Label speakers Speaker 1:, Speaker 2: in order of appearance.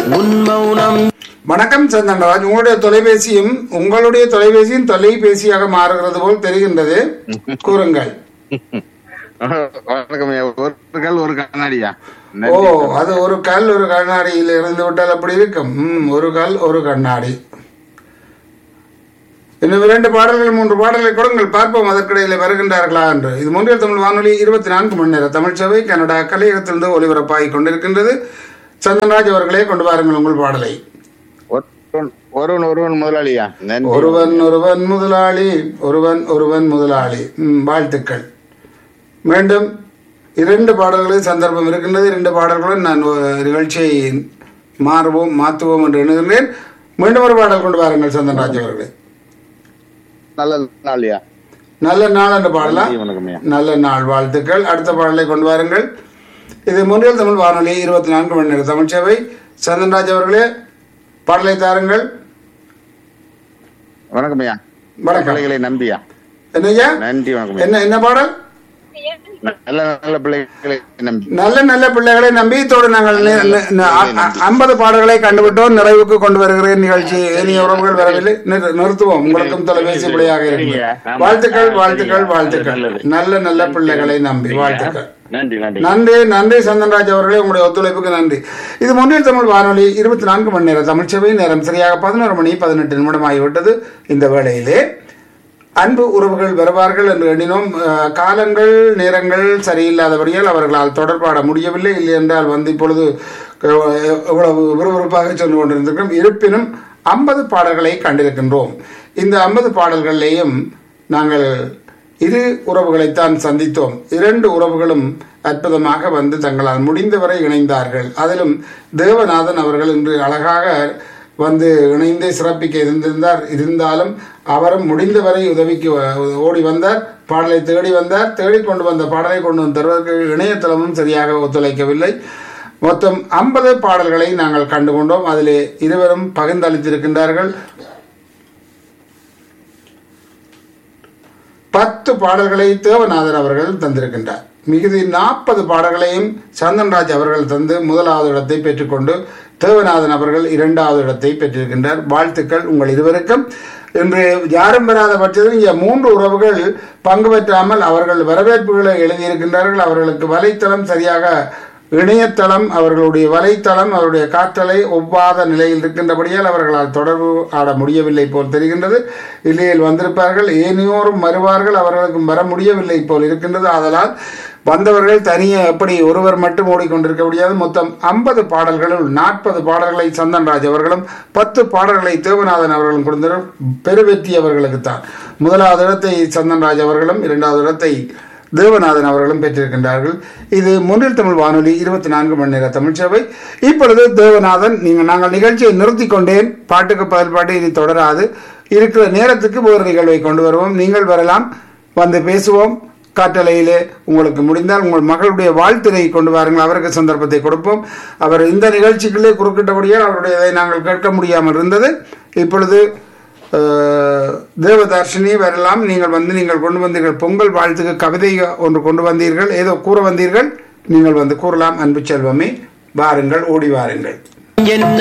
Speaker 1: உன் மௌனம்
Speaker 2: வணக்கம் சந்தன்ராஜ் உங்களுடைய தொலைபேசியும் உங்களுடைய தொலைபேசியும் தொலைபேசியாக மாறுகிறது போல் தெரிகின்றது கூறுங்கள்
Speaker 3: வணக்கம் ஐயா. ஒரு கல் ஒரு கண்ணாடியா
Speaker 2: ஓ அது ஒரு கல் ஒரு கண்ணாடியில் இருந்து விட்டால் அப்படி இருக்கும் ம், ஒரு கல் ஒரு கண்ணாடி இன்னும் இரண்டு பாடல்கள் மூன்று பாடல்களை கொடுங்கள் பார்ப்போம் அதற்கிடையில் வருகின்றார்களா என்று இது மூன்றில் தமிழ் வானொலி இருபத்தி நான்கு மணி நேர தமிழ் சேவை கனடா கலையகத்திலிருந்து ஒலிபரப்பாகிக் கொண்டிருக்கின்றது சந்தன்ராஜ் அவர்களே கொண்டு வாருங்கள் உங்கள் பாடலை
Speaker 3: ஒருவன் ஒருவன் ஒருவன் முதலாளியா நன்றி
Speaker 2: ஒருவன் ஒருவன் முதலாளி ஒருவன் ஒருவன் முதலாளி ம், வாழ்த்துக்கள் மீண்டும் இரண்டு பாடல்களில் சந்தர்ப்பம் இருக்கின்றது இரண்டு பாடல்களும் நான் ஒரு நிகழ்ச்சியை மாறுவோம் மாற்றுவோம் என்று எண்ணுகின்றேன் மீண்டும் ஒரு பாடல் கொண்டு வாருங்கள் சந்தன்ராஜ் அவர்களே
Speaker 3: நல்ல நாளியா
Speaker 2: நல்ல நாள் என்று பாடலாம்
Speaker 3: நன்றி, வணக்கம் ஐயா.
Speaker 2: நல்ல நாள் வாழ்த்துக்கள் அடுத்த பாடலை கொண்டு வாருங்கள் இது முன்னில் தமிழ் வானொலி இருபத்தி நான்கு மணி நேர தமிழ் சேவை சந்தன்ராஜ் அவர்களே பாடலை தாருங்கள்
Speaker 3: வணக்கம் ஐயா
Speaker 2: வணக்கம்.
Speaker 3: பிள்ளைகளை நம்பியா
Speaker 2: என்னய்யா
Speaker 3: நன்றி வணக்கம் ஐயா.
Speaker 2: என்ன என்ன பாடல்
Speaker 3: நல்ல நல்ல பிள்ளைகளை நம்பி
Speaker 2: நல்ல நல்ல பிள்ளைகளை நம்பி இதோடு நாங்கள் நி- நி- நி- அ- அ- ஐம்பது பாடல்களை கண்டுவிட்டோம் நிறைவுக்கு கொண்டு வருகிறேன் நிகழ்ச்சி இனிய உறவுகள் வரவில்லை நிறு- நிறுத்துவோம் உங்களுக்கும் தொலைபேசி பிள்ளையாக இருக்கும் வாழ்த்துக்கள் வாழ்த்துக்கள் வாழ்த்துக்கள் நல்ல நல்ல பிள்ளைகளை நம்பி வாழ்த்துக்கள்
Speaker 4: நன்றி நன்றி
Speaker 2: நன்றி நன்றி சந்தன்ராஜ் அவர்களே உங்களுடைய ஒத்துழைப்புக்கு நன்றி இது முன்னில் தமிழ் வானொலி இருபத்தி நான்கு மணி நேர தமிழ்ச்சபை நேரம் சரியாக பதினோரு மணி பதினெட்டு நிமிடம் ஆகிவிட்டது இந்த வேளையிலே அன்பு உறவுகள் வருவார்கள் என்று எண்ணினோம் அஹ், காலங்கள் நேரங்கள் சரியில்லாதபடியால் அவர்களால் தொடர்பாட முடியவில்லை இல்லை என்றால் வந்து இப்பொழுது அஹ், எவ்வளவு விறுவிறுப்பாக சென்று கொண்டிருந்திருக்கிறோம் இருப்பினும் ஐம்பது பாடல்களை கண்டிருக்கின்றோம் இந்த ஐம்பது பாடல்களிலேயும் நாங்கள் இரு உறவுகளைத்தான் சந்தித்தோம் இரண்டு உறவுகளும் அற்புதமாக வந்து தங்களால் முடிந்தவரை இணைந்தார்கள் அதிலும் தேவநாதன் அவர்கள் இன்று அழகாக வந்து இணைந்து சிறப்பிக்க இருந்திருந்தார் இருந்தாலும் அவரும் முடிந்தவரை உதவிக்கு வ- ஓடி வந்தார் பாடலை தேடி வந்தார் தேடி கொண்டு வந்த பாடலை கொண்டு வந்து தருவதற்கு இணையதளமும் சரியாக ஒத்துழைக்கவில்லை மொத்தம் ஐம்பது பாடல்களை நாங்கள் கண்டுகொண்டோம் அதிலே இருவரும் பகிர்ந்தளித்திருக்கின்றார்கள் பத்து பாடல்களை தேவநாதன் அவர்கள் தந்திருக்கின்றார் மிகுதி நாற்பது பாடல்களையும் சந்தன்ராஜ் அவர்கள் தந்து முதலாவது இடத்தை பெற்றுக்கொண்டு தேவநாதன் அவர்கள் இரண்டாவது இடத்தை பெற்றிருக்கின்றார் வாழ்த்துக்கள் உங்கள் இருவருக்கும் இன்று யாரும் பெறாத பட்சத்தில் இங்கே மூன்று உறவுகள் பங்கு பெற்றாமல் அவர்கள் வரவேற்புகளை எழுதியிருக்கின்றார்கள் அவர்களுக்கு வலைத்தளம் சரியாக இணையதளம் அவர்களுடைய வலைத்தளம் அவருடைய காற்றலை ஒவ்வாத நிலையில் இருக்கின்றபடியால் அவர்களால் தொடர்பு ஆட முடியவில்லை போல் தெரிகின்றது இல்லையில் வந்திருப்பார்கள் ஏனையோரும் வருவார்கள் அவர்களுக்கும் வர முடியவில்லை போல் இருக்கின்றது ஆதலால் வந்தவர்கள் தனியே எப்படி ஒருவர் மட்டும் ஓடிக்கொண்டிருக்க முடியாது மொத்தம் ஐம்பது பாடல்களுள் நாற்பது பாடல்களை சந்தன்ராஜ் அவர்களும் பத்து பாடல்களை தேவநாதன் அவர்களும் கொடுத்தனர் பெருவெற்றி அவர்களுக்குத்தான் முதலாவது இடத்தை சந்தன்ராஜ் அவர்களும் இரண்டாவது இடத்தை தேவநாதன் அவர்களும் பெற்றிருக்கின்றார்கள் இது முன்னில் தமிழ் வானொலி இருபத்தி நான்கு மணி நேர தமிழ் சேவை இப்பொழுது தேவநாதன் நீங்கள் நாங்கள் நிகழ்ச்சியை நிறுத்தி கொண்டேன் பாட்டுக்கு பதில் பாட்டு இனி தொடராது இருக்கிற நேரத்துக்கு ஒரு நிகழ்வை கொண்டு வருவோம் நீங்கள் வரலாம் வந்து பேசுவோம் காட்டலையிலே உங்களுக்கு முடிந்தால் உங்கள் மகளுடைய வாழ்த்தினை கொண்டு வாருங்கள் அவருக்கு சந்தர்ப்பத்தை கொடுப்போம் அவர் இந்த நிகழ்ச்சிக்குள்ளே குறுக்கிட்டபடியால் அவருடைய இதை நாங்கள் கேட்க முடியாமல் இருந்தது இப்பொழுது அஹ், தேவதர்ஷினி வரலாம் நீங்கள் வந்து நீங்கள் கொண்டு வந்தீர்கள் பொங்கல் வாழ்த்துக்கு கவிதை ஒன்று கொண்டு வந்தீர்கள் ஏதோ கூற வந்தீர்கள் நீங்கள் வந்து கூறலாம் அன்பு செல்வமே வாருங்கள் ஓடி வாருங்கள்
Speaker 1: என்ன